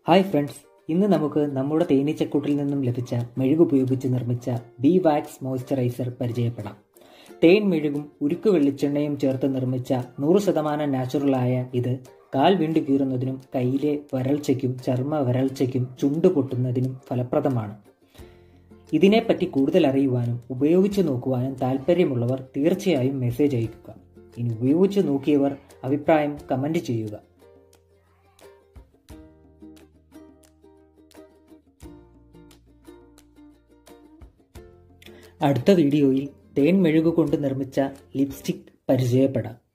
hi friends ഇന്ന് നമുക്ക് നമ്മുടെ തേനീച്ചക്കൂട്ടിൽ നിന്നും ലഭിച്ച മെഴുകുപയോഗിച്ച് നിർമ്മിച്ച ബി വാക്സ് മോയ്സ്ചറൈസർ പരിചയപ്പെടാം തേൻ മെഴുകും ഉരുക്ക് വെളിച്ചെണ്ണയും ചേർത്ത് നിർമ്മിച്ച നൂറ് ശതമാനം നാച്ചുറലായ ഇത് കാൽ വിണ്ടു കീറുന്നതിനും കയ്യിലെ വരൾച്ചയ്ക്കും ചർമ്മ വരൾച്ചയ്ക്കും ചുണ്ട് പൊട്ടുന്നതിനും ഫലപ്രദമാണ് ഇതിനെപ്പറ്റി കൂടുതൽ അറിയുവാനും ഉപയോഗിച്ച് നോക്കുവാനും താല്പര്യമുള്ളവർ തീർച്ചയായും മെസ്സേജ് അയക്കുക ഇനി ഉപയോഗിച്ച് നോക്കിയവർ അഭിപ്രായം കമൻറ്റ് ചെയ്യുക അടുത്ത വീഡിയോയിൽ തേൻ മെഴുകു കൊണ്ട് നിർമ്മിച്ച ലിപ്സ്റ്റിക് പരിചയപ്പെടാം